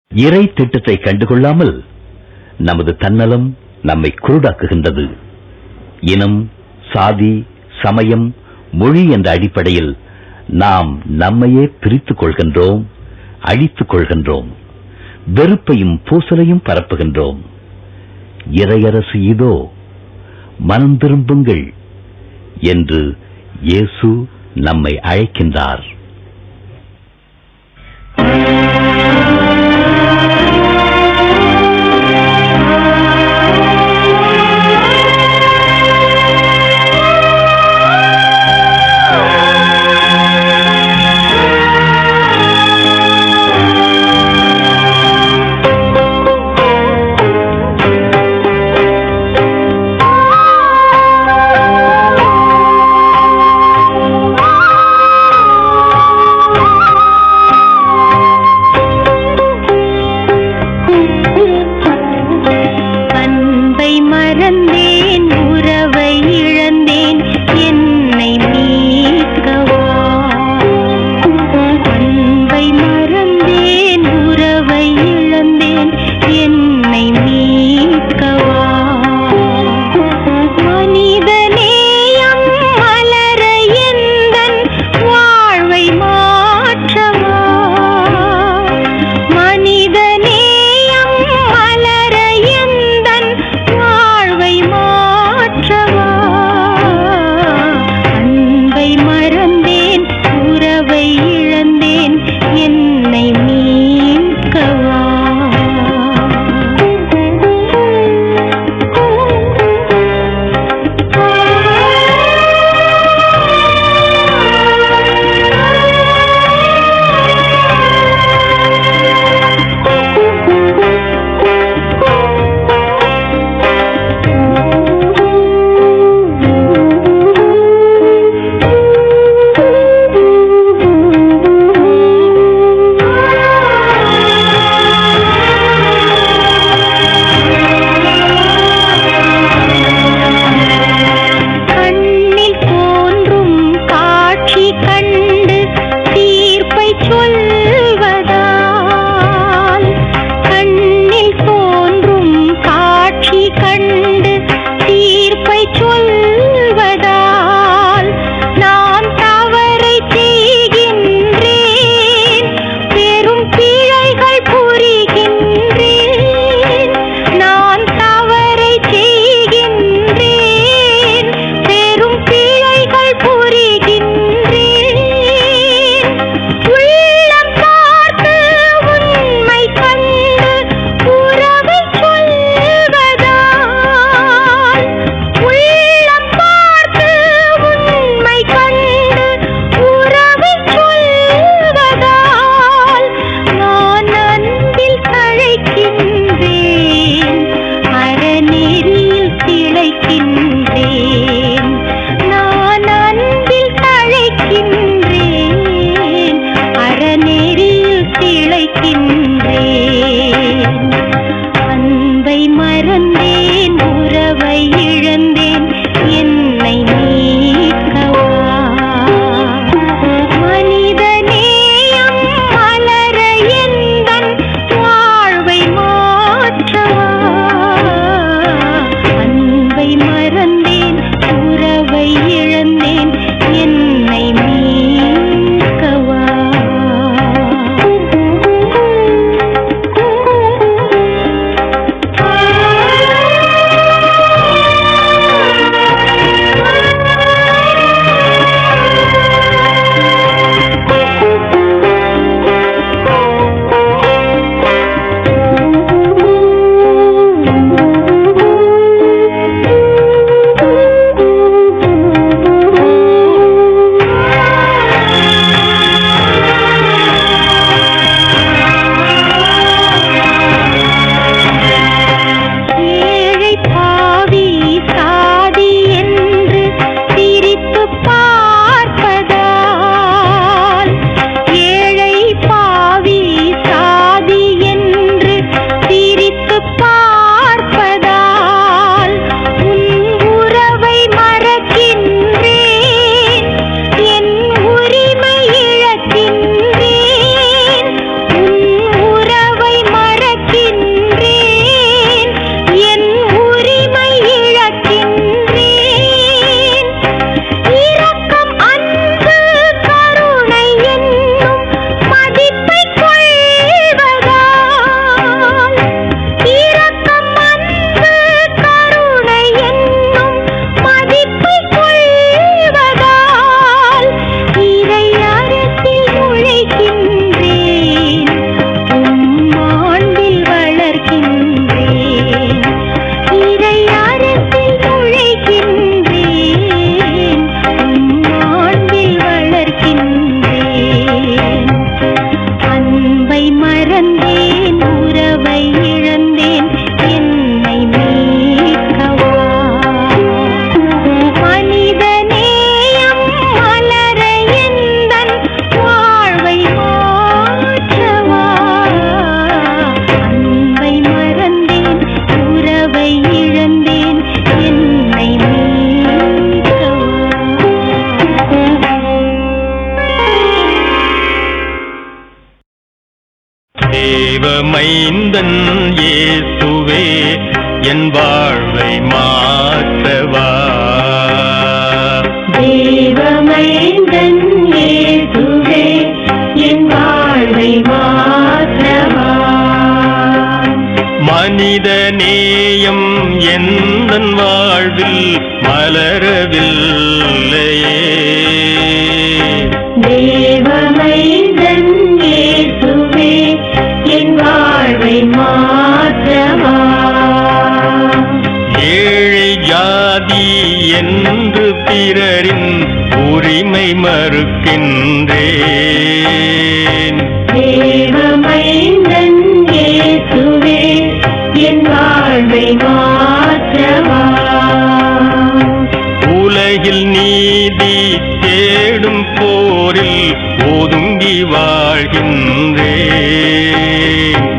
இறை திட்டத்தை கண்டுகொள்ளாமல் நமது தன்னலம் நம்மை குருடாக்குகின்றது இனம் சாதி சமயம் மொழி என்ற அடிப்படையில் நாம் நம்மையே பிரித்துக் கொள்கின்றோம் அழித்துக் கொள்கின்றோம் வெறுப்பையும் பூசலையும் பரப்புகின்றோம் இறையரசு இதோ மனம் திரும்புங்கள் என்று இயேசு நம்மை அழைக்கின்றார் ஆ அன்பை மறந்தேன் உறவை இழந்தேன் என்னை மீட்கவா மனித நேயம் மலர எந்தன் வாழ்வை மாற்றவா அன்பை மறந்தேன் உறவை இழந்தேன் என்னை மீட்கவா தேவமைந்தன் இயேசுவே என் வாழ்வை மாற்றவா தேவமைந்தன் இயேசுவே என் வாழ்வை மாற்றவா மனித நேயம் எந்தன் வாழ்வில் மலரவில்லையே தேவமைந்தன் இயேசுவே என் வாழ்வை மாற்றவா ஏழை ஜாதி என்று பிறரின் உரிமை மறுக்கின்றேன் தேவமைந்தன் இயேசுவே என் வாழ்வை மாற்றவா உலகில் நீதி தேடும் போரில் ஒதுங்கி வாழ்கின்றேன்